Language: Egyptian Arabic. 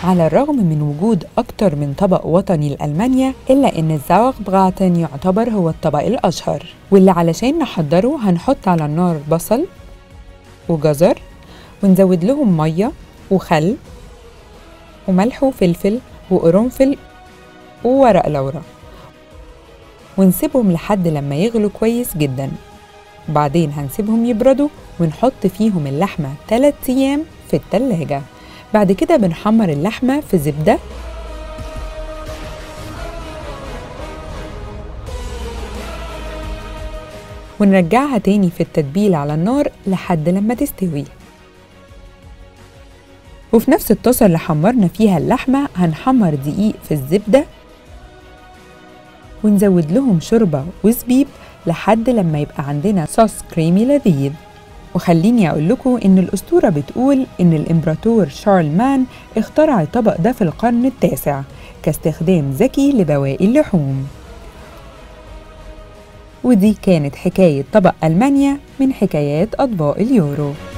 على الرغم من وجود أكتر من طبق وطني لألمانيا إلا إن الزاوغبراتن يعتبر هو الطبق الأشهر واللي علشان نحضره هنحط على النار بصل وجزر ونزود لهم مية وخل وملح وفلفل وقرنفل وورق لورا ونسيبهم لحد لما يغلوا كويس جدا بعدين هنسيبهم يبردوا ونحط فيهم اللحمة 3 أيام في التلاجة بعد كده بنحمر اللحمة في زبدة ونرجعها تاني في التتبيل على النار لحد لما تستوي وفي نفس الطاسة اللي حمرنا فيها اللحمة هنحمر دقيق في الزبدة ونزود لهم شوربة وزبيب لحد لما يبقى عندنا صوص كريمي لذيذ وخليني أقول لكم إن الأسطورة بتقول إن الإمبراطور شارلمان اخترع الطبق ده في القرن التاسع كاستخدام ذكي لبواقي اللحوم ودي كانت حكاية طبق ألمانيا من حكايات أطباق اليورو